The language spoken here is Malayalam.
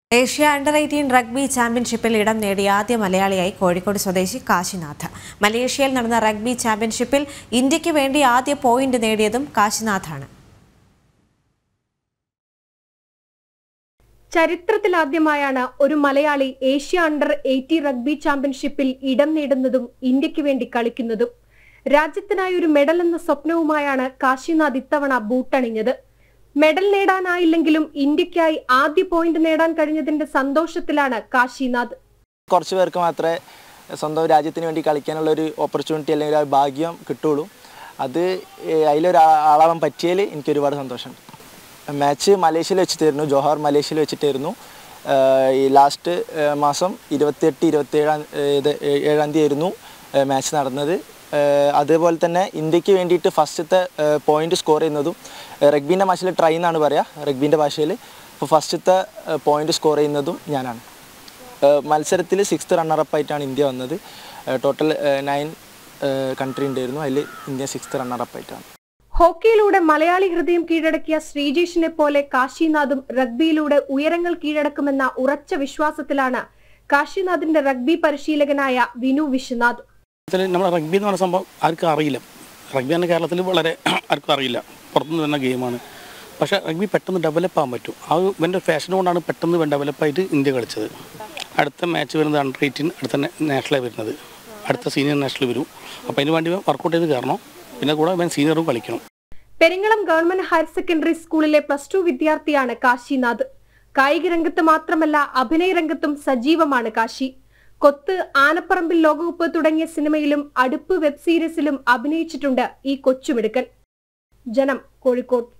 ഏഷ്യ അണ്ടർ എയ്റ്റീൻ റഗ്ബി ചാമ്പ്യൻഷിപ്പിൽ ഇടം നേടിയ ആദ്യ മലയാളിയായി കോഴിക്കോട് സ്വദേശി കാശിനാഥ് മലേഷ്യയിൽ നടന്ന റഗ്ബി ചാമ്പ്യൻഷിപ്പിൽ ഇന്ത്യക്ക് വേണ്ടി ആദ്യ പോയിന്റ് നേടിയതും കാശിനാഥാണ് ചരിത്രത്തിലാദ്യമായാണ് ഒരു Malayali Asia under eighty rugby ചാമ്പ്യൻഷിപ്പിൽ ഇടം നേടുന്നതും ഇന്ത്യക്ക് വേണ്ടി കളിക്കുന്നതും രാജ്യത്തിനായി ഒരു മെഡൽ എന്ന സ്വപ്നവുമായാണ് കാശിനാഥ് ഇത്തവണ ബൂട്ടണിഞ്ഞത് മെഡൽ നേടാനായില്ലെങ്കിലും ഇന്ത്യക്കായി ആദ്യ പോയിന്റ് നേടാൻ കഴിഞ്ഞതിന്റെ സന്തോഷത്തിലാണ് കാശിനാഥ് കുറച്ച് പേർക്ക് മാത്രമേ സ്വന്തം രാജ്യത്തിന് വേണ്ടി കളിക്കാനുള്ള ഒരു ഓപ്പർച്യൂണിറ്റി അല്ലെങ്കിൽ ആ ഒരു ഭാഗ്യം കിട്ടുള്ളൂ അത് ഏഹ്, അതിലൊരു ആ- ആളാവാൻ പറ്റിയതിൽ എനിക്ക് ഒരുപാട് സന്തോഷമുണ്ട് മാച്ച് മലേഷ്യയിൽ വെച്ചിട്ടായിരുന്നു ജോഹാർ മലേഷ്യയിൽ വെച്ചിട്ടായിരുന്നു ഏഹ്, ഈ ലാസ്റ്റ് ഏഹ്, മാസം ഇരുപത്തിയെട്ട് ഇരുപത്തേഴാം ഇത് ഏഴാം തീയതി ആയിരുന്നു മാച്ച് നടന്നത് ഏഹ്, അതേപോലെ തന്നെ ഇന്ത്യക്ക് വേണ്ടിയിട്ട് ഫസ്റ്റത്തെ പോയിന്റ് സ്കോർ ചെയ്യുന്നതും റഗ്ബീൻ്റെ ഭാഷയിൽ ട്രൈ എന്നാണ് പറയുക റഗ്ബീൻ്റെ ഭാഷയിൽ അപ്പോൾ ഫസ്റ്റത്തെ പോയിന്റ് സ്കോർ ചെയ്യുന്നതും ഞാനാണ് മത്സരത്തിൽ സിക്സ്ത് റണ്ണറപ്പ് ആയിട്ടാണ് ഇന്ത്യ വന്നത് ടോട്ടൽ നയൻ കൺട്രി ഉണ്ടായിരുന്നു അതിൽ ഇന്ത്യ സിക്സ്ത് റണ്ണറപ്പ് ആയിട്ടാണ് ഹോക്കിയിലൂടെ മലയാളി ഹൃദയം കീഴടക്കിയ ശ്രീജേഷിനെ പോലെ കാശിനാഥും റഗ്ബിയിലൂടെ ഉയരങ്ങൾ കീഴടക്കുമെന്ന ഉറച്ച വിശ്വാസത്തിലാണ് കാശിനാഥിന്റെ റഗ്ബി പരിശീലകനായ വിനു വിശ്വനാഥ് ഇതിൽ നമ്മുടെ റഗ്ബി എന്ന് പറയുന്ന സംഭവം ആർക്കും അറിയില്ല റഗ്ബി തന്നെ കേരളത്തിൽ വളരെ ആർക്കും അറിയില്ല പുറത്തുനിന്ന് വരുന്ന ഗെയിമാണ് പക്ഷേ റഗ്ബി പെട്ടെന്ന് ഡെവലപ്പ് ആകാൻ പറ്റും ആ ഇവൻ്റെ ഫാഷൻ കൊണ്ടാണ് പെട്ടെന്ന് ഡെവലപ്പായിട്ട് ഇന്ത്യ കളിച്ചത് അടുത്ത മാച്ച് വരുന്നത് അണ്ടർ എയ്റ്റീൻ അടുത്ത നാഷണലാണ് വരുന്നത് അടുത്ത സീനിയർ നാഷണൽ വരും അപ്പോൾ അതിന് വേണ്ടി വർക്കൗട്ട് ചെയ്ത് കയറണം പിന്നെ കൂടെ ഇവൻ സീനിയറും കളിക്കണം പെരിങ്ങളം ഗവൺമെന്റ് ഹയർ സെക്കൻഡറി സ്കൂളിലെ പ്ലസ് ടു വിദ്യാർത്ഥിയാണ് കാശിനാഥ് കായിക രംഗത്ത് മാത്രമല്ല അഭിനയ രംഗത്തും സജീവമാണ് കാശി കൊത്ത് ആനപ്പറമ്പിൽ ലോകകപ്പ് തുടങ്ങിയ സിനിമയിലും അടുപ്പ് വെബ് സീരീസിലും അഭിനയിച്ചിട്ടുണ്ട് ഈ കൊച്ചുമിടുക്കൻ ജനം കോഴിക്കോട്